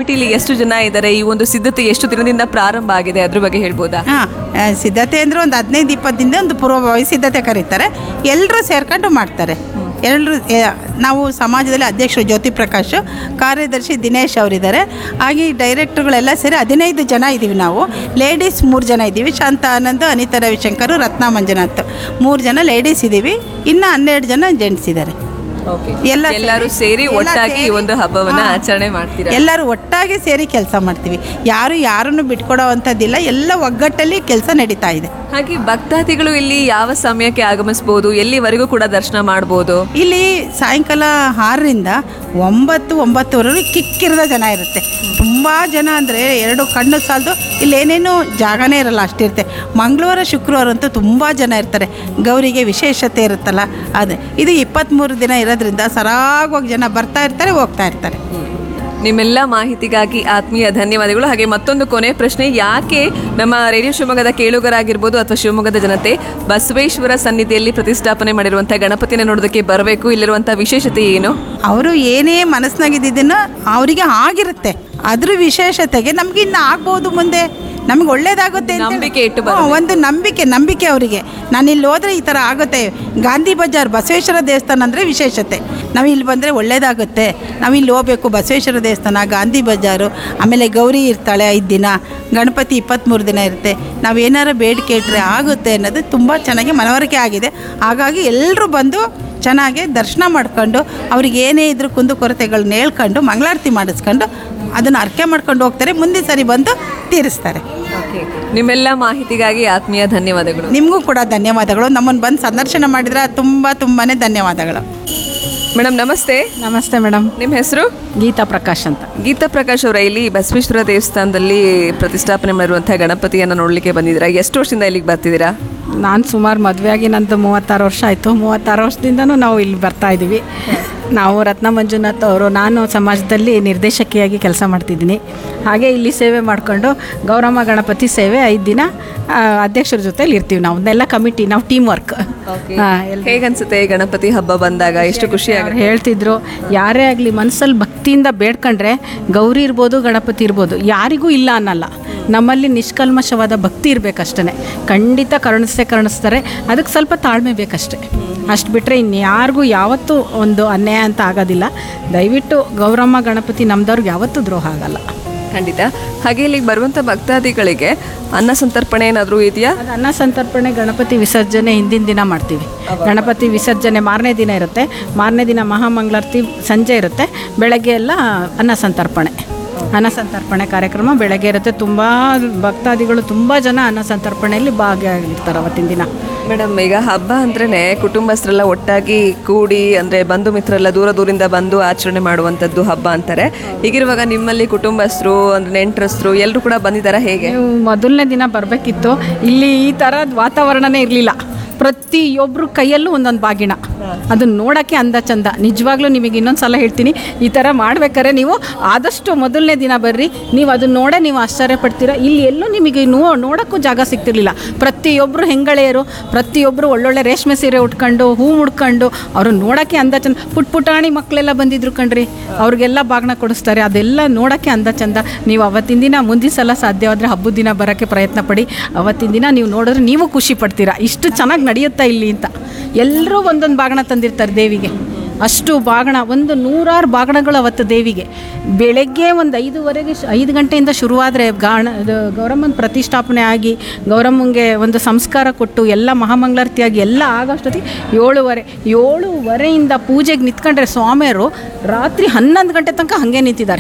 ಕಮಿಟಿಲಿ ಎಷ್ಟು ಜನ ಇದ್ದಾರೆ ಈ ಒಂದು ಸಿದ್ಧತೆ ಎಷ್ಟು ದಿನದಿಂದ ಪ್ರಾರಂಭ ಆಗಿದೆ ಅದ್ರ ಬಗ್ಗೆ ಹೇಳ್ಬೋದಾ ಹಾಂ ಸಿದ್ಧತೆ ಅಂದರೆ ಒಂದು ಹದಿನೈದು ಇಪ್ಪತ್ತು ದಿನದ ಒಂದು ಪೂರ್ವಭಾವಿ ಸಿದ್ಧತೆ ಕರೀತಾರೆ ಎಲ್ಲರೂ ಸೇರ್ಕೊಂಡು ಮಾಡ್ತಾರೆ ಎಲ್ಲರೂ ನಾವು ಸಮಾಜದಲ್ಲಿ ಅಧ್ಯಕ್ಷರು ಜ್ಯೋತಿ ಪ್ರಕಾಶ್ ಕಾರ್ಯದರ್ಶಿ ದಿನೇಶ್ ಅವರಿದ್ದಾರೆ ಹಾಗೆ ಈ ಡೈರೆಕ್ಟರ್ಗಳೆಲ್ಲ ಸೇರಿ ಹದಿನೈದು ಜನ ಇದ್ದೀವಿ ನಾವು ಲೇಡೀಸ್ ಮೂರು ಜನ ಇದ್ದೀವಿ ಶಾಂತ ಆನಂದ್ ಅನಿತಾ ರವಿಶಂಕರ್ ರತ್ನ ಮಂಜುನಾಥ್ ಮೂರು ಜನ ಲೇಡೀಸ್ ಇದ್ದೀವಿ ಇನ್ನು ಹನ್ನೆರಡು ಜನ ಜೆಂಟ್ಸ್ ಇದ್ದಾರೆ ಎಲ್ಲ ಸೇರಿ- ಎಲ್ಲರೂ ಸೇರಿ ಎಲ್ಲ ಒಟ್ಟಾಗಿ ಈ ಸೇರಿ- ಒಂದು ಹಬ್ಬವನ್ನ ಹಾ. ಆಚರಣೆ ಮಾಡ್ತೀರಾ ಎಲ್ಲರೂ ಒಟ್ಟಾಗಿ ಸೇರಿ ಕೆಲಸ ಮಾಡ್ತೀವಿ ಯಾರು ಯಾರನ್ನು ಬಿಟ್ಕೊಡೋ ಅಂಥದ್ದಿಲ್ಲ ಎಲ್ಲ ಒಗ್ಗಟ್ಟಲ್ಲಿ ಕೆಲಸ ನಡೀತಾ ಇದೆ ಹಾಗೆ ಭಕ್ತಾದಿಗಳು ಇಲ್ಲಿ ಯಾವ ಸಮಯಕ್ಕೆ ಆಗಮಿಸಬಹುದು ಎಲ್ಲಿವರೆಗೂ ಕೂಡ ದರ್ಶನ ಮಾಡಬಹುದು ಇಲ್ಲಿ ಸಾಯಂಕಾಲ ಆರರಿಂದ ಒಂಬತ್ತು ಒಂಬತ್ತುವರೆಗೂ ಕಿಕ್ಕಿರದ ಜನ ಇರುತ್ತೆ ತುಂಬ ಜನ ಅಂದರೆ ಎರಡು ಕಣ್ಣು ಸಾಲದು ಇಲ್ಲಿ ಏನೇನು ಜಾಗನೇ ಇರಲ್ಲ ಅಷ್ಟಿರುತ್ತೆ ಮಂಗಳವಾರ ಶುಕ್ರವಾರ ಅಂತೂ ತುಂಬ ಜನ ಇರ್ತಾರೆ ಗೌರಿಗೆ ವಿಶೇಷತೆ ಇರುತ್ತಲ್ಲ ಅದೇ ಇದು ಇಪ್ಪತ್ತ್ಮೂರು ದಿನ ಇರೋದ್ರಿಂದ ಸರಾಗವಾಗಿ ಜನ ಬರ್ತಾ ಇರ್ತಾರೆ ಹೋಗ್ತಾ ಇರ್ತಾರೆ ನಿಮ್ಮೆಲ್ಲ ಮಾಹಿತಿಗಾಗಿ ಆತ್ಮೀಯ ಧನ್ಯವಾದಗಳು ಹಾಗೆ ಮತ್ತೊಂದು ಕೊನೆ ಪ್ರಶ್ನೆ ಯಾಕೆ ನಮ್ಮ ರೇಡಿಯೋ ಶಿವಮೊಗ್ಗದ ಕೇಳುಗರಾಗಿರ್ಬೋದು ಅಥವಾ ಶಿವಮೊಗ್ಗದ ಜನತೆ ಬಸವೇಶ್ವರ ಸನ್ನಿಧಿಯಲ್ಲಿ ಪ್ರತಿಷ್ಠಾಪನೆ ಮಾಡಿರುವಂತಹ ಗಣಪತಿನ ನೋಡೋದಕ್ಕೆ ಬರಬೇಕು ಇಲ್ಲಿರುವಂತಹ ವಿಶೇಷತೆ ಏನು ಅವರು ಏನೇ ಮನಸ್ಸಿನಾಗಿದ್ದನ್ನು ಅವರಿಗೆ ಆಗಿರುತ್ತೆ ಅದ್ರ ವಿಶೇಷತೆಗೆ ನಮ್ಗೆ ಇನ್ನು ಆಗ್ಬೋದು ಮುಂದೆ ನಮ್ಗೆ ಒಳ್ಳೇದಾಗುತ್ತೆ ಅಂತ ನಂಬಿಕೆ ಇಟ್ಟು ಹ್ಮ್, ಒಂದು ನಂಬಿಕೆ ನಂಬಿಕೆ ಅವರಿಗೆ ನಾನು ಇಲ್ಲಿ ಹೋದ್ರೆ ಈ ಥರ ಆಗುತ್ತೆ ಗಾಂಧಿ ಬಜಾರ್ ಬಸವೇಶ್ವರ ದೇವಸ್ಥಾನ ಅಂದರೆ ವಿಶೇಷತೆ ನಾವು ಇಲ್ಲಿ ಬಂದರೆ ಒಳ್ಳೇದಾಗುತ್ತೆ ನಾವು ಇಲ್ಲಿ ಹೋಗ್ಬೇಕು ಬಸವೇಶ್ವರ ದೇವಸ್ಥಾನ ಗಾಂಧಿ ಬಜಾರು ಆಮೇಲೆ ಗೌರಿ ಇರ್ತಾಳೆ ಐದು ದಿನ ಗಣಪತಿ ಇಪ್ಪತ್ತ್ಮೂರು ದಿನ ಇರುತ್ತೆ ನಾವು ಏನಾರು ಬೇಡಿಕೆ ಇಟ್ಟರೆ ಆಗುತ್ತೆ ಅನ್ನೋದು ತುಂಬ ಚೆನ್ನಾಗಿ ಮನವರಿಕೆ ಆಗಿದೆ ಹಾಗಾಗಿ ಎಲ್ಲರೂ ಬಂದು ಚೆನ್ನಾಗಿ ದರ್ಶನ ಮಾಡ್ಕೊಂಡು ಅವ್ರಿಗೆ ಏನೇ ಇದ್ರೂ ಕುಂದು ಕೊರತೆಗಳನ್ನ ಹೇಳ್ಕೊಂಡು ಮಂಗಳಾರತಿ ಮಾಡಿಸ್ಕೊಂಡು ಅದನ್ನು ಅರ್ಕೆ ಮಾಡ್ಕೊಂಡು ಹೋಗ್ತಾರೆ ಮುಂದಿನ ಸರಿ ಬಂದು ತೀರಿಸ್ತಾರೆ ನಿಮ್ಮೆಲ್ಲ ಮಾಹಿತಿಗಾಗಿ ಆತ್ಮೀಯ ಧನ್ಯವಾದಗಳು ನಿಮಗೂ ಕೂಡ ಧನ್ಯವಾದಗಳು ನಮ್ಮನ್ನು ಬಂದು ಸಂದರ್ಶನ ಮಾಡಿದ್ರೆ ತುಂಬ ತುಂಬಾ ಧನ್ಯವಾದಗಳು ಮೇಡಮ್ ನಮಸ್ತೆ ನಮಸ್ತೆ ಮೇಡಮ್ ನಿಮ್ಮ ಹೆಸರು ಗೀತಾ ಪ್ರಕಾಶ್ ಅಂತ ಗೀತಾ ಪ್ರಕಾಶ್ ಅವರ ಇಲ್ಲಿ ಬಸವೇಶ್ವರ ದೇವಸ್ಥಾನದಲ್ಲಿ ಪ್ರತಿಷ್ಠಾಪನೆ ಮಾಡಿರುವಂತಹ ಗಣಪತಿಯನ್ನು ನೋಡ್ಲಿಕ್ಕೆ ಬಂದಿದ್ದೀರಾ ಎಷ್ಟು ವರ್ಷದಿಂದ ಇಲ್ಲಿಗೆ ಬರ್ತಿದ್ದೀರಾ ನಾನು ಸುಮಾರು ಮದುವೆಯಾಗಿ ನಂದು ಮೂವತ್ತಾರು ವರ್ಷ ಆಯಿತು ಮೂವತ್ತಾರು ವರ್ಷದಿಂದನೂ ನಾವು ಇಲ್ಲಿ ಬರ್ತಾ ಇದ್ದೀವಿ ನಾವು ರತ್ನ ಮಂಜುನಾಥ್ ಅವರು ನಾನು ಸಮಾಜದಲ್ಲಿ ನಿರ್ದೇಶಕಿಯಾಗಿ ಕೆಲಸ ಮಾಡ್ತಿದ್ದೀನಿ ಹಾಗೆ ಇಲ್ಲಿ ಸೇವೆ ಮಾಡಿಕೊಂಡು ಗೌರಮ್ಮ ಗಣಪತಿ ಸೇವೆ ಐದು ದಿನ ಆ, ಅಧ್ಯಕ್ಷರ ಜೊತೆಲಿ ಇರ್ತೀವಿ ನಾವು ಎಲ್ಲ ಕಮಿಟಿ ನಾವು ಟೀಮ್ ವರ್ಕ್ ಹೇಗನ್ಸುತ್ತೆ ಗಣಪತಿ ಹಬ್ಬ ಬಂದಾಗ ಎಷ್ಟು ಖುಷಿ ಅವ್ರು ಹೇಳ್ತಿದ್ರು ಯಾರೇ ಆಗಲಿ ಮನಸ್ಸಲ್ಲಿ ಭಕ್ತಿಯಿಂದ ಬೇಡ್ಕೊಂಡ್ರೆ ಗೌರಿ ಇರ್ಬೋದು ಗಣಪತಿ ಇರ್ಬೋದು ಯಾರಿಗೂ ಇಲ್ಲ ಅನ್ನಲ್ಲ ನಮ್ಮಲ್ಲಿ ನಿಷ್ಕಲ್ಮಶವಾದ ಭಕ್ತಿ ಇರಬೇಕಷ್ಟೇ ಖಂಡಿತ ಕರುಣಿಸೇ ಕರುಣಿಸ್ತಾರೆ ಅದಕ್ಕೆ ಸ್ವಲ್ಪ ತಾಳ್ಮೆ ಬೇಕಷ್ಟೆ ಅಷ್ಟು ಬಿಟ್ಟರೆ ಇನ್ಯಾರಿಗೂ ಯಾವತ್ತೂ ಒಂದು ಅನ್ಯಾಯ ಅಂತ ಆಗೋದಿಲ್ಲ ದಯವಿಟ್ಟು ಗೌರಮ್ಮ ಗಣಪತಿ ನಮ್ದವ್ರಿಗೆ ಯಾವತ್ತೂ ದ್ರೋಹ ಆಗಲ್ಲ ಖಂಡಿತ ಹಾಗೆ ಇಲ್ಲಿಗೆ ಬರುವಂತ ಭಕ್ತಾದಿಗಳಿಗೆ ಅನ್ನ ಸಂತರ್ಪಣೆ ಏನಾದರೂ ಇದೆಯಾ ಅದು ಅನ್ನ ಸಂತರ್ಪಣೆ ಗಣಪತಿ ವಿಸರ್ಜನೆ ಹಿಂದಿನ ದಿನ ಮಾಡ್ತೀವಿ ಗಣಪತಿ ವಿಸರ್ಜನೆ ಮಾರನೇ ದಿನ ಇರುತ್ತೆ ಮಾರನೇ ದಿನ ಮಹಾಮಂಗಳಾರತಿ ಸಂಜೆ ಇರುತ್ತೆ ಬೆಳಗ್ಗೆ ಎಲ್ಲ ಅನ್ನ ಸಂತರ್ಪಣೆ ಅನ್ನ ಸಂತರ್ಪಣೆ ಕಾರ್ಯಕ್ರಮ ಬೆಳಗ್ಗೆ ಇರುತ್ತೆ ತುಂಬ ಭಕ್ತಾದಿಗಳು ತುಂಬ ಜನ ಅನ್ನ ಸಂತರ್ಪಣೆಯಲ್ಲಿ ಭಾಗಿಯಾಗಿರ್ತಾರೆ ಅವತ್ತಿನ ದಿನ ಮೇಡಮ್ ಈಗ ಹಬ್ಬ ಅಂದ್ರೇನೆ ಕುಟುಂಬಸ್ಥರೆಲ್ಲ ಒಟ್ಟಾಗಿ ಕೂಡಿ ಅಂದ್ರೆ ಬಂಧು ಮಿತ್ರರೆಲ್ಲ ದೂರ ದೂರಿಂದ ಬಂದು ಆಚರಣೆ ಮಾಡುವಂಥದ್ದು ಹಬ್ಬ ಅಂತಾರೆ ಹೀಗಿರುವಾಗ ನಿಮ್ಮಲ್ಲಿ ಕುಟುಂಬಸ್ಥರು ಅಂದ್ರೆ ನೆಂಟರಸ್ಥರು ಎಲ್ಲರೂ ಕೂಡ ಬಂದಿದ್ದಾರಾ ಹೇಗೆ ನೀವು ಮೊದಲನೇ ದಿನ ಬರಬೇಕಿತ್ತು ಇಲ್ಲಿ ಈ ಥರದ ವಾತಾವರಣನೇ ಇರಲಿಲ್ಲ ಪ್ರತಿಯೊಬ್ಬರು ಕೈಯಲ್ಲೂ ಒಂದೊಂದು ಬಾಗಿಣ ಅದನ್ನ ನೋಡೋಕ್ಕೆ ಅಂದ ಚಂದ ನಿಜವಾಗ್ಲೂ ನಿಮಗೆ ಇನ್ನೊಂದು ಸಲ ಹೇಳ್ತೀನಿ ಈ ಥರ ಮಾಡ್ಬೇಕಾದ್ರೆ ನೀವು ಆದಷ್ಟು ಮೊದಲನೇ ದಿನ ಬರ್ರಿ ನೀವು ಅದನ್ನ ನೋಡೇ ನೀವು ಆಶ್ಚರ್ಯ ಪಡ್ತೀರಾ ಇಲ್ಲಿ ಎಲ್ಲೂ ನಿಮಗೆ ನೋ ನೋಡೋಕ್ಕೂ ಜಾಗ ಸಿಗ್ತಿರ್ಲಿಲ್ಲ ಪ್ರತಿಯೊಬ್ಬರು ಹೆಂಗಳೆಯರು ಪ್ರತಿಯೊಬ್ಬರು ಒಳ್ಳೊಳ್ಳೆ ರೇಷ್ಮೆ ಸೀರೆ ಉಟ್ಕೊಂಡು ಹೂ ಮುಡ್ಕೊಂಡು ಅವರು ನೋಡೋಕ್ಕೆ ಅಂದ ಚಂದ ಪುಟ್ ಪುಟಾಣಿ ಮಕ್ಕಳೆಲ್ಲ ಬಂದಿದ್ರು ಕಣ್ರಿ ಅವ್ರಿಗೆಲ್ಲ ಬಾಗ್ನ ಕೊಡಿಸ್ತಾರೆ ಅದೆಲ್ಲ ನೋಡೋಕ್ಕೆ ಅಂದ ಚಂದ ನೀವು ಅವತ್ತಿನ ದಿನ ಮುಂದಿನ ಸಲ ಸಾಧ್ಯವಾದರೆ ಹಬ್ಬದ ದಿನ ಬರೋಕ್ಕೆ ಪ್ರಯತ್ನ ಪಡಿ ಅವತ್ತಿನ ದಿನ ನೀವು ನೋಡಿದ್ರೆ ನೀವು ಖುಷಿ ಪಡ್ತೀರಾ ಇಷ್ಟು ಚೆನ್ನಾಗಿ ನಡೆಯುತ್ತಾ ಇಲ್ಲಿ ಅಂತ ಎಲ್ಲರೂ ಒಂದೊಂದು ಬಾಗಣ ತಂದಿರ್ತಾರೆ ದೇವಿಗೆ ಅಷ್ಟು ಬಾಗಣ ಒಂದು ನೂರಾರು ಬಾಗಣಗಳು ಅವತ್ತು ದೇವಿಗೆ ಬೆಳಗ್ಗೆ ಒಂದು ಐದುವರೆಗೆ ಶ್- ಐದು ಗಂಟೆಯಿಂದ ಶುರುವಾದರೆ ಗಾಣ ಇದು ಗೌರಮ್ಮನ ಪ್ರತಿಷ್ಠಾಪನೆ ಆಗಿ ಗೌರಮ್ಮಂಗೆ ಒಂದು ಸಂಸ್ಕಾರ ಕೊಟ್ಟು ಎಲ್ಲ ಮಹಾಮಂಗಳಾರತಿಯಾಗಿ ಎಲ್ಲ ಆಗೋಷ್ಟೊತ್ತಿಗೆ ಏಳುವರೆ ಏಳುವರೆಯಿಂದ ಪೂಜೆಗೆ ನಿಂತ್ಕೊಂಡ್ರೆ ಸ್ವಾಮಿಯರು ರಾತ್ರಿ ಹನ್ನೊಂದು ಗಂಟೆ ತನಕ ಹಾಗೆ ನಿಂತಿದ್ದಾರೆ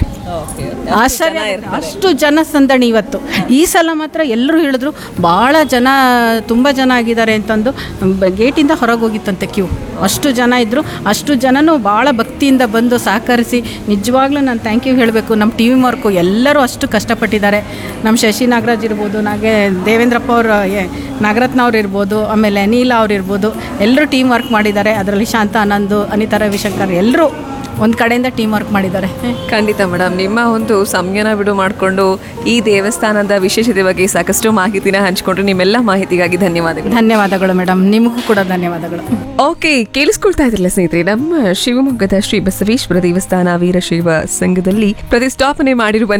ಆಶ್ಚರ್ಯ ಆಗುತ್ತೆ. ಅಷ್ಟು ಜನ ಸಂದಣಿ ಇವತ್ತು ಈ ಸಲ ಮಾತ್ರ ಎಲ್ಲರೂ ಹೇಳಿದ್ರು ಭಾಳ ಜನ ತುಂಬ ಜನ ಆಗಿದ್ದಾರೆ ಅಂತಂದು ಬ- ಗೇಟಿಂದ ಹೊರಗೆ ಹೋಗಿತ್ತಂತೆ ಕ್ಯೂ ಅಷ್ಟು ಜನ ಇದ್ದರು ಅಷ್ಟು ಜನನೂ ಭಾಳ ಭಕ್ತಿಯಿಂದ ಬಂದು ಸಹಕರಿಸಿ ನಿಜವಾಗ್ಲೂ ನಾನು ಥ್ಯಾಂಕ್ ಯು ಹೇಳಬೇಕು ನಮ್ಮ ಟಿ ವಿ ವರ್ಕು ಎಲ್ಲರೂ ಅಷ್ಟು ಕಷ್ಟಪಟ್ಟಿದ್ದಾರೆ ನಮ್ಮ ಶಶಿ ನಾಗರಾಜ್ ಇರ್ಬೋದು ನಾಗೆ ದೇವೇಂದ್ರಪ್ಪ ಅವರು ನಾಗರತ್ನ ಅವ್ರು ಇರ್ಬೋದು ಆಮೇಲೆ ನೀಲಾ ಅವ್ರು ಇರ್ಬೋದು ಎಲ್ಲರೂ ಟೀಮ್ ವರ್ಕ್ ಮಾಡಿದ್ದಾರೆ ಅದರಲ್ಲಿ ಶಾಂತ ಆನಂದ್ ಅನಿತಾ ರವಿಶಂಕರ್ ಎಲ್ಲರೂ ಒಂದು ಕಡೆಯಿಂದ ಟೀಮ್ ವರ್ಕ್ ಮಾಡಿದ್ದಾರೆ ಖಂಡಿತ ಮೇಡಮ್ ನಿಮ್ಮ ಒಂದು ಸಂಯನ ಬಿಡು ಮಾಡಿಕೊಂಡು ಈ ದೇವಸ್ಥಾನದ ವಿಶೇಷತೆ ಬಗ್ಗೆ ಸಾಕಷ್ಟು ಮಾಹಿತಿನ ಹಂಚ್ಕೊಂಡ್ರೆ ನಿಮ್ಮೆಲ್ಲ ಮಾಹಿತಿಗಾಗಿ ಧನ್ಯವಾದಗಳು ಧನ್ಯವಾದಗಳು ಮೇಡಮ್ ನಿಮಗೂ ಕೂಡ ಧನ್ಯವಾದಗಳು ಓಕೆ ಕೇಳಿಸ್ಕೊಳ್ತಾ ಇದ್ರಲ್ಲ ಸ್ನೇಹಿತರೆ ನಮ್ಮ ಶಿವಮೊಗ್ಗದ ಶ್ರೀ ಬಸವೇಶ್ವರ ದೇವಸ್ಥಾನ ವೀರಶೈವ ಸಂಘದಲ್ಲಿ ಪ್ರತಿಷ್ಠಾಪನೆ ಮಾಡಿರುವ